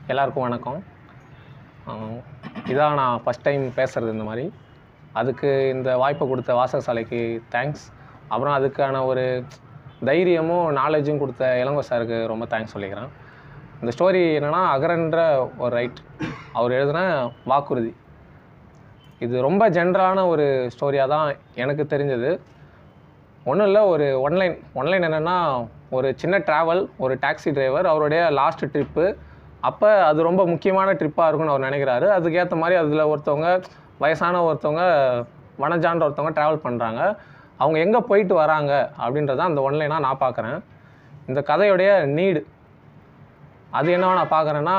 எல்லாருக்கும் வணக்கம் ஆஹ் இதான் நான் ஃபஸ்ட் டைம் பேசுகிறது இந்த மாதிரி அதுக்கு இந்த வாய்ப்பை கொடுத்த வாசகசாலைக்கு தேங்க்ஸ் அப்புறம் அதுக்கான ஒரு தைரியமும் நாலேஜும் கொடுத்த இளங்கோ சாருக்கு ரொம்ப தேங்க்ஸ் சொல்லிக்கிறேன் இந்த ஸ்டோரி என்னென்னா அகரன்ற ஒரு ரைட் அவர் எழுதின வாக்குறுதி இது ரொம்ப ஜென்ரலான ஒரு ஸ்டோரியாக தான் எனக்கு தெரிஞ்சது ஒன்றும் இல்லை ஒரு ஒன்லைன் ஒன்லைன் என்னென்னா ஒரு சின்ன ட்ராவல் ஒரு டாக்ஸி டிரைவர் அவருடைய லாஸ்ட் ட்ரிப்பு அப்போ அது ரொம்ப முக்கியமான ட்ரிப்பாக இருக்கும்னு அவர் நினைக்கிறாரு அதுக்கேற்ற மாதிரி அதில் ஒருத்தவங்க வயசான ஒருத்தவங்க வனஜான்ற ஒருத்தவங்க ட்ராவல் பண்ணுறாங்க அவங்க எங்கே போயிட்டு வராங்க அப்படின்றத அந்த ஒன்லைனாக நான் பார்க்குறேன் இந்த கதையுடைய நீடு அது என்னவா நான் பார்க்குறேன்னா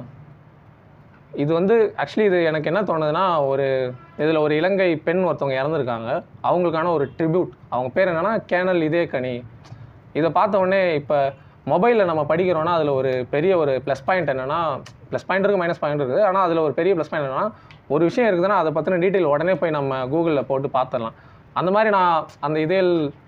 இது வந்து ஆக்சுவலி இது எனக்கு என்ன தோணுதுன்னா ஒரு இதில் ஒரு இலங்கை பெண் ஒருத்தவங்க இறந்துருக்காங்க அவங்களுக்கான ஒரு ட்ரிபியூட் அவங்க பேர் என்னென்னா கேனல் இதே கனி இதை பார்த்த உடனே இப்போ மொபைலில் நம்ம படிக்கிறோன்னா அதில் ஒரு பெரிய ஒரு ப்ளஸ் பாயிண்ட் என்னென்னா ப்ளஸ் பாயிண்ட் இருக்குது மைனஸ் பாயிண்ட் இருக்குது ஆனால் அதில் ஒரு பெரிய ப்ளஸ் பாயிண்ட் என்னென்னா ஒரு விஷயம் இருக்குதுன்னா அதை பற்றின டீட்டெயில் உடனே போய் நம்ம கூகுளில் போட்டு பார்த்துடலாம் அந்த மாதிரி நான் அந்த இதே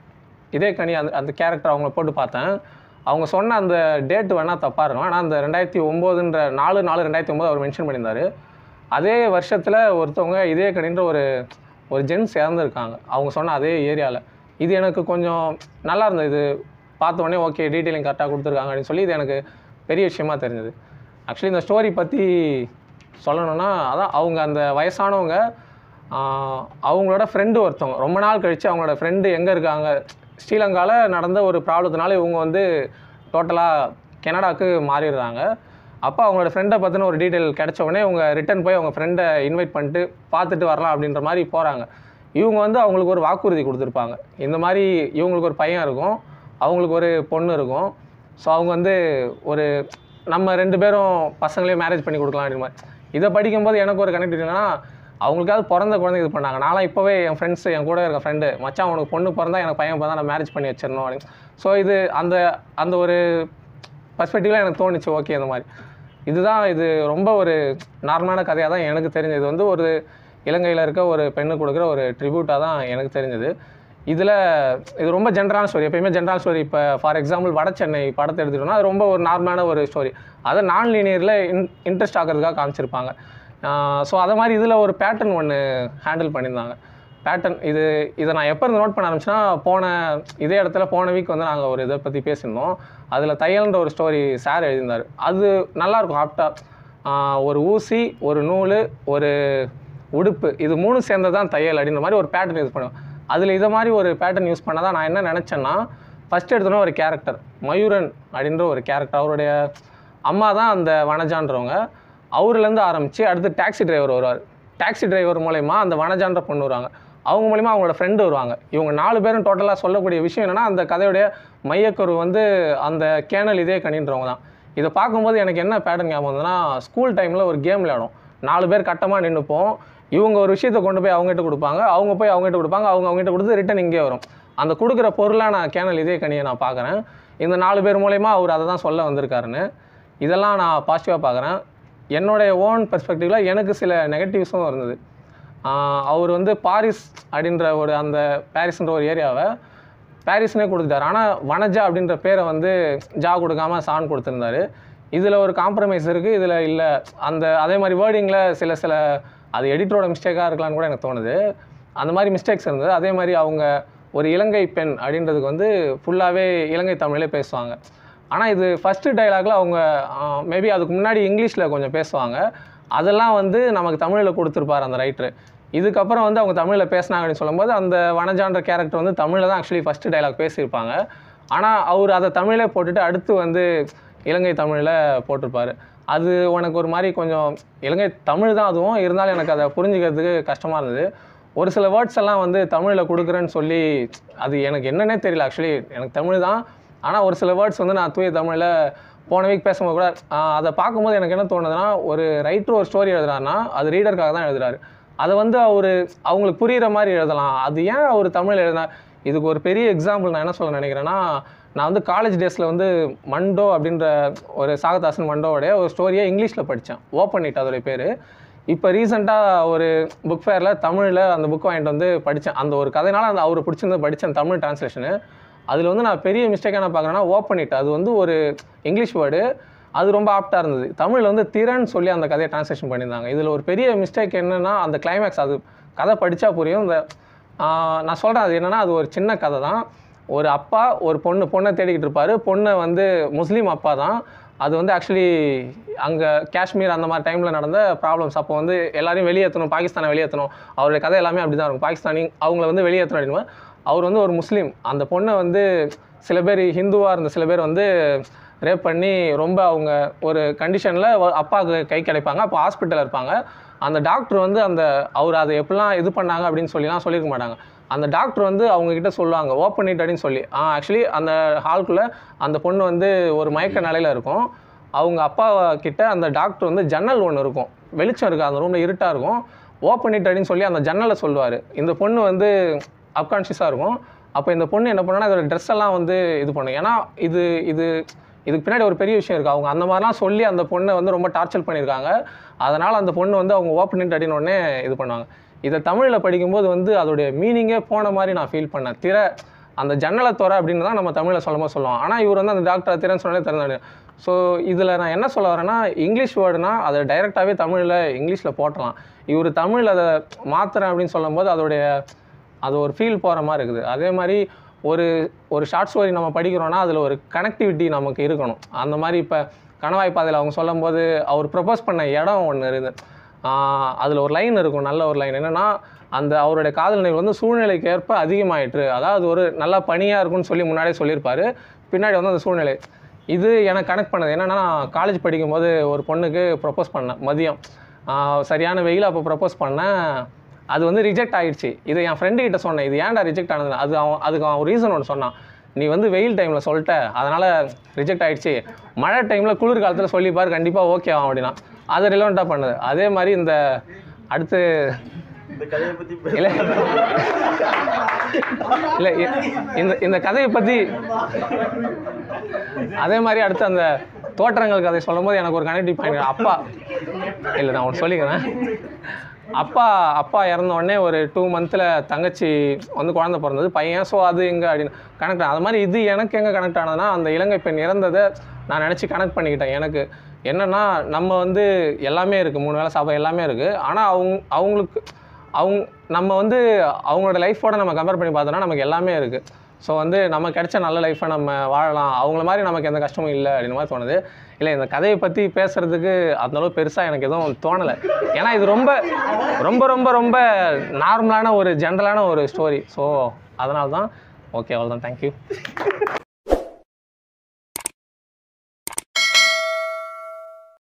இதே கனி அந்த அந்த கேரக்டர் அவங்கள போட்டு பார்த்தேன் அவங்க சொன்ன அந்த டேட் வேணால் தப்பாக இருக்கும் ஆனால் அந்த ரெண்டாயிரத்தி ஒம்போதுன்ற நாலு நாலு ரெண்டாயிரத்தி ஒம்பது அவர் மென்ஷன் பண்ணியிருந்தாரு அதே வருஷத்தில் ஒருத்தவங்க இதே கனின்ற ஒரு ஒரு ஜென்ஸ் இறந்துருக்காங்க அவங்க சொன்ன அதே ஏரியாவில் இது எனக்கு கொஞ்சம் நல்லா இருந்தது இது பார்த்த உடனே ஓகே டீட்டெயிலிங் கரெக்டாக கொடுத்துருக்காங்க அப்படின்னு சொல்லி இது எனக்கு பெரிய விஷயமா தெரிஞ்சது ஆக்சுவலி இந்த ஸ்டோரி பற்றி சொல்லணும்னா அதான் அவங்க அந்த வயசானவங்க ஆஹ், அவங்களோட ஃப்ரெண்டு ஒருத்தவங்க ரொம்ப நாள் கழித்து அவங்களோட ஃப்ரெண்டு எங்கே இருக்காங்க ஸ்ரீலங்காவில் நடந்த ஒரு ப்ராப்ளத்தினால இவங்க வந்து டோட்டலாக கனடாவுக்கு மாறிடுறாங்க அப்போ அவங்களோட ஃப்ரெண்டை பற்றின ஒரு டீட்டெயில் கிடைச்ச உடனே இவங்க ரிட்டர்ன் போய் அவங்க ஃப்ரெண்டை இன்வைட் பண்ணிட்டு பார்த்துட்டு வரலாம் அப்படின்ற மாதிரி போகிறாங்க இவங்க வந்து அவங்களுக்கு ஒரு வாக்குறுதி கொடுத்துருப்பாங்க இந்த மாதிரி இவங்களுக்கு ஒரு பையன் இருக்கும் அவங்களுக்கு ஒரு பொண்ணு இருக்கும் ஸோ அவங்க வந்து ஒரு நம்ம ரெண்டு பேரும் பசங்களையும் மேரேஜ் பண்ணி கொடுக்கலாம் அப்படின்ற மாதிரி இதை படிக்கும்போது எனக்கு ஒரு கனெக்ட் என்னன்னா அவங்களுக்காவது பிறந்த குழந்தை இது பண்ணாங்க நான்லாம் இப்போவே என் ஃப்ரெண்ட்ஸ் என் கூட இருக்க ஃப்ரெண்டு மச்சான் உனக்கு பொண்ணு பிறந்தா எனக்கு பையன் பிறந்தா நான் மேரேஜ் பண்ணி வச்சிடணும் அப்படின்னு ஸோ இது அந்த அந்த ஒரு பர்ஸ்பெக்டிவில் எனக்கு தோணுச்சு ஓகே இந்த மாதிரி இதுதான் இது ரொம்ப ஒரு நார்மலான கதையாக தான் எனக்கு தெரிஞ்சது இது வந்து ஒரு இலங்கையில் இருக்க ஒரு பெண்ணு கொடுக்குற ஒரு ட்ரிபியூட்டாக தான் எனக்கு தெரிஞ்சது இதில் இது ரொம்ப ஜென்ரலான ஸ்டோரி எப்பயுமே ஜென்ரல் ஸ்டோரி இப்போ ஃபார் எக்ஸாம்பிள் வட சென்னை படத்தை எடுத்துக்கிட்டோம்னா அது ரொம்ப ஒரு நார்மலான ஒரு ஸ்டோரி அதை நான் லீனியரில் இன் இன்ட்ரெஸ்ட் ஆகிறதுக்காக காமிச்சிருப்பாங்க ஸோ அதை மாதிரி இதில் ஒரு பேட்டர்ன் ஒன்று ஹேண்டில் பண்ணியிருந்தாங்க பேட்டர்ன் இது இதை நான் எப்போ இருந்து நோட் பண்ண ஆரம்பிச்சேன்னா போன இதே இடத்துல போன வீக் வந்து நாங்கள் ஒரு இதை பற்றி பேசியிருந்தோம் அதில் தையல்ன்ற ஒரு ஸ்டோரி சார் எழுதியிருந்தார் அது நல்லாயிருக்கும் ஆப்டாக ஒரு ஊசி ஒரு நூல் ஒரு உடுப்பு இது மூணு சேர்ந்தது தான் தையல் அப்படின்ற மாதிரி ஒரு பேட்டர்ன் யூஸ் பண்ணுவேன் அதில் இதை மாதிரி ஒரு பேட்டர்ன் யூஸ் பண்ண தான் நான் என்ன நினச்சேன்னா ஃபஸ்ட் எடுத்தோன்னே ஒரு கேரக்டர் மயூரன் அப்படின்ற ஒரு கேரக்டர் அவருடைய அம்மா தான் அந்த வனஜான்றவங்க அவர்லேருந்து ஆரம்பித்து அடுத்து டாக்ஸி டிரைவர் வருவார் டாக்ஸி டிரைவர் மூலயமா அந்த வனஜான்ற பொண்ணு வருவாங்க அவங்க மூலிமா அவங்களோட ஃப்ரெண்டு வருவாங்க இவங்க நாலு பேரும் டோட்டலாக சொல்லக்கூடிய விஷயம் என்னென்னா அந்த கதையுடைய மையக்கரு வந்து அந்த கேனல் இதே கணின்றவங்க தான் இதை பார்க்கும்போது எனக்கு என்ன பேட்டர்ன் ஞாபகம் வந்ததுன்னா ஸ்கூல் டைமில் ஒரு கேம் விளையாடும் நாலு பேர் கட்டமாக நின்றுப்போம் இவங்க ஒரு விஷயத்தை கொண்டு போய் அவங்ககிட்ட கொடுப்பாங்க அவங்க போய் அவங்ககிட்ட கொடுப்பாங்க அவங்க அவங்ககிட்ட கொடுத்து ரிட்டன் இங்கே வரும் அந்த கொடுக்குற பொருளாக நான் கேனல் இதே கனியை நான் பார்க்குறேன் இந்த நாலு பேர் மூலயமா அவர் அதை தான் சொல்ல வந்திருக்காருன்னு இதெல்லாம் நான் பாசிட்டிவாக பார்க்குறேன் என்னுடைய ஓன் பெர்ஸ்பெக்டிவில் எனக்கு சில நெகட்டிவ்ஸும் இருந்தது ஆஹ் அவர் வந்து பாரிஸ் அப்படின்ற ஒரு அந்த பாரிஸ்ன்ற ஒரு ஏரியாவை பாரிஸ்னே கொடுத்துட்டாரு ஆனால் வனஜா அப்படின்ற பேரை வந்து ஜா கொடுக்காம சான் கொடுத்துருந்தாரு இதில் ஒரு காம்ப்ரமைஸ் இருக்குது இதில் இல்லை அந்த அதே மாதிரி வேர்டிங்கில் சில சில அது எடிட்டரோட மிஸ்டேக்காக இருக்கலாம்னு கூட எனக்கு தோணுது அந்த மாதிரி மிஸ்டேக்ஸ் இருந்தது அதே மாதிரி அவங்க ஒரு இலங்கை பெண் அப்படின்றதுக்கு வந்து ஃபுல்லாகவே இலங்கை தமிழிலே பேசுவாங்க ஆனால் இது ஃபஸ்ட்டு டைலாக்ல அவங்க மேபி அதுக்கு முன்னாடி இங்கிலீஷில் கொஞ்சம் பேசுவாங்க அதெல்லாம் வந்து நமக்கு தமிழில் கொடுத்துருப்பார் அந்த ரைட்ரு இதுக்கப்புறம் வந்து அவங்க தமிழில் பேசினாங்க அப்படின்னு சொல்லும்போது அந்த வனஜான்ற கேரக்டர் வந்து தமிழில் தான் ஆக்சுவலி ஃபஸ்ட்டு டைலாக் பேசியிருப்பாங்க ஆனால் அவர் அதை தமிழிலே போட்டுட்டு அடுத்து வந்து இலங்கை தமிழில் போட்டிருப்பாரு அது உனக்கு ஒரு மாதிரி கொஞ்சம் இலங்கை தமிழ் தான் அதுவும் இருந்தாலும் எனக்கு அதை புரிஞ்சுக்கிறதுக்கு கஷ்டமாக இருந்தது ஒரு சில வேர்ட்ஸ் எல்லாம் வந்து தமிழில் கொடுக்குறேன்னு சொல்லி அது எனக்கு என்னன்னே தெரியல ஆக்சுவலி எனக்கு தமிழ் தான் ஆனால் ஒரு சில வேர்ட்ஸ் வந்து நான் தூய தமிழில் போன வீக் பேசும்போது கூட ஆஹ், அதை பார்க்கும்போது எனக்கு என்ன தோணுதுன்னா ஒரு ரைட்டர் ஒரு ஸ்டோரி எழுதுறாருன்னா அது ரீடருக்காக தான் எழுதுறாரு அதை வந்து அவர் அவங்களுக்கு புரிகிற மாதிரி எழுதலாம் அது ஏன் அவர் தமிழ் எழுதினா இதுக்கு ஒரு பெரிய எக்ஸாம்பிள் நான் என்ன சொல்ல நினைக்கிறேன்னா நான் வந்து காலேஜ் டேஸில் வந்து மண்டோ அப்படின்ற ஒரு சாகதாசன் மண்டோவுடைய ஒரு ஸ்டோரியை இங்கிலீஷில் படித்தேன் ஓப்பன் இட் அதோடைய பேர் இப்போ ரீசெண்டாக ஒரு புக் ஃபேரில் தமிழில் அந்த புக் வாங்கிட்டு வந்து படித்தேன் அந்த ஒரு கதைனால அந்த அவர் பிடிச்சிருந்து படித்தேன் தமிழ் டிரான்ஸ்லேஷனு அதில் வந்து நான் பெரிய மிஸ்டேக்காக நான் பார்க்குறேன்னா ஓப்பன் இட் அது வந்து ஒரு இங்கிலீஷ் வேர்டு அது ரொம்ப ஆப்டாக இருந்தது தமிழில் வந்து திறன் சொல்லி அந்த கதையை ட்ரான்ஸ்லேஷன் பண்ணியிருந்தாங்க இதில் ஒரு பெரிய மிஸ்டேக் என்னென்னா அந்த கிளைமேக்ஸ் அது கதை படித்தா புரியும் இந்த ஆஹ், நான் சொல்கிறேன் அது என்னென்னா அது ஒரு சின்ன கதை தான் ஒரு அப்பா ஒரு பொண்ணு பொண்ணை தேடிக்கிட்டு இருப்பாரு பொண்ணை வந்து முஸ்லீம் அப்பா தான் அது வந்து ஆக்சுவலி அங்கே காஷ்மீர் அந்த மாதிரி டைமில் நடந்த ப்ராப்ளம்ஸ் அப்போ வந்து எல்லாரையும் வெளியேற்றணும் பாகிஸ்தானை வெளியேற்றணும் அவருடைய கதை எல்லாமே அப்படி தான் இருக்கும் பாகிஸ்தானி அவங்கள வந்து வெளியேற்றணும் அப்படின்னு அவர் வந்து ஒரு முஸ்லீம் அந்த பொண்ணை வந்து சில பேர் ஹிந்துவாக இருந்த சில பேர் வந்து ரேப் பண்ணி ரொம்ப அவங்க ஒரு கண்டிஷனில் அப்பாவுக்கு கை கிடைப்பாங்க அப்போ ஹாஸ்பிட்டலில் இருப்பாங்க அந்த டாக்டர் வந்து அந்த அவர் அதை எப்படிலாம் இது பண்ணாங்க அப்படின்னு சொல்லிலாம் சொல்லியிருக்க மாட்டாங்க அந்த டாக்டர் வந்து அவங்க கிட்ட சொல்லுவாங்க ஓப்பன் இட் அப்படின்னு சொல்லி ஆக்சுவலி அந்த ஹால்குள்ளே அந்த பொண்ணு வந்து ஒரு மயக்க நிலையில் இருக்கும் அவங்க அப்பா கிட்ட அந்த டாக்டர் வந்து ஜன்னல் ஒன்று இருக்கும் வெளிச்சம் இருக்குது அந்த ரூமில் இருட்டாக இருக்கும் ஓப்பன் இட் அப்படின்னு சொல்லி அந்த ஜன்னலை சொல்லுவார் இந்த பொண்ணு வந்து அப்கான்ஷியஸாக இருக்கும் அப்போ இந்த பொண்ணு என்ன பண்ணுன்னா இதோட ட்ரெஸ் எல்லாம் வந்து இது பண்ணும் ஏன்னா இது இது இதுக்கு பின்னாடி ஒரு பெரிய விஷயம் இருக்குது அவங்க அந்த மாதிரிலாம் சொல்லி அந்த பொண்ணை வந்து ரொம்ப டார்ச்சர் பண்ணியிருக்காங்க அதனால் அந்த பொண்ணு வந்து அவங்க ஓப்பன் இட் அப்படின்னு உடனே இது பண்ணுவாங்க இதை தமிழில் படிக்கும்போது வந்து அதோடைய மீனிங்கே போன மாதிரி நான் ஃபீல் பண்ணேன் திரை அந்த ஜன்னலை துறை அப்படின்னு தான் நம்ம தமிழில் சொல்லும்போது சொல்லுவோம் ஆனால் இவர் வந்து அந்த டாக்டர் திறன்னு சொன்னாலே திறந்தாரு ஸோ இதில் நான் என்ன சொல்ல வரேன்னா இங்கிலீஷ் வேர்டுனா அதை டைரெக்டாகவே தமிழில் இங்கிலீஷில் போட்டலாம் இவர் தமிழ் அதை மாத்துறேன் அப்படின்னு சொல்லும்போது அதோடைய அது ஒரு ஃபீல் போகிற மாதிரி இருக்குது அதே மாதிரி ஒரு ஒரு ஷார்ட் ஸ்டோரி நம்ம படிக்கிறோன்னா அதில் ஒரு கனெக்டிவிட்டி நமக்கு இருக்கணும் அந்த மாதிரி இப்போ கணவாய் பாதையில் அவங்க சொல்லும்போது அவர் ப்ரப்போஸ் பண்ண இடம் ஒன்று இருக்குது அதில் ஒரு லைன் இருக்கும் நல்ல ஒரு லைன் என்னென்னா அந்த அவருடைய காதல் நிலை வந்து சூழ்நிலைக்கு ஏற்ப அதிகமாயிற்று அதாவது ஒரு நல்லா பனியாக இருக்கும்னு சொல்லி முன்னாடியே சொல்லியிருப்பாரு பின்னாடி வந்து அந்த சூழ்நிலை இது எனக்கு கனெக்ட் பண்ணது என்னென்னா காலேஜ் படிக்கும்போது ஒரு பொண்ணுக்கு ப்ரப்போஸ் பண்ணேன் மதியம் ஆஹ் சரியான வெயில் அப்போ ப்ரப்போஸ் பண்ணேன் அது வந்து ரிஜெக்ட் ஆயிடுச்சு இது என் ஃப்ரெண்டு கிட்ட சொன்னேன் இது ஏன்டா ரிஜெக்ட் ஆனது அது அவன் அதுக்கு அவன் ரீசன் ஒன்று சொன்னான் நீ வந்து வெயில் டைமில் சொல்லிட்ட அதனால் ரிஜெக்ட் ஆயிடுச்சு மழை டைமில் குளிர் காலத்தில் சொல்லிப்பார் கண்டிப்பாக ஓகே ஆகும் அப்படின்னா அது ரிலவெண்ட்டாக பண்ணுது அதே மாதிரி இந்த அடுத்து இந்த கதையை பத்தி இல்லை இல்லை இ- இந்த இந்த கதையை பற்றி அதே மாதிரி அடுத்து அந்த தோற்றங்கள் கதை சொல்லும்போது எனக்கு ஒரு கனெக்டிவ் பாயிண்ட் அப்பா இல்லை நான் ஒன்று சொல்லிக்கிறேன் அப்பா அப்பா இறந்த உடனே ஒரு டூ மந்த்தில் தங்கச்சி வந்து குழந்தை பிறந்தது பையன் ஸோ அது எங்கே அப்படின்னு கனெக்ட் அது மாதிரி இது எனக்கு எங்கே கனெக்ட் ஆனதுன்னா அந்த இலங்கை பெண் இறந்ததை நான் நினச்சி கனெக்ட் பண்ணிக்கிட்டேன் எனக்கு என்னென்னா நம்ம வந்து எல்லாமே இருக்குது மூணு வேளை சாப்பாடு எல்லாமே இருக்குது ஆனால் அவங்க அவங்களுக்கு அவங்க நம்ம வந்து அவங்களோட லைஃபோட நம்ம கம்பேர் பண்ணி பார்த்தோன்னா நமக்கு எல்லாமே இருக்குது ஸோ வந்து நம்ம கிடைச்ச நல்ல லைஃப்பை நம்ம வாழலாம் அவங்கள மாதிரி நமக்கு எந்த கஷ்டமும் இல்லை அப்படின்னு மாதிரி தோணுது இல்லை இந்த கதையை பற்றி பேசுகிறதுக்கு அந்தளவு பெருசாக எனக்கு எதுவும் தோணலை ஏன்னா இது ரொம்ப ரொம்ப ரொம்ப ரொம்ப நார்மலான ஒரு ஜென்ரலான ஒரு ஸ்டோரி ஸோ அதனால தான் ஓகே அவ்வளோதான் தேங்க்யூ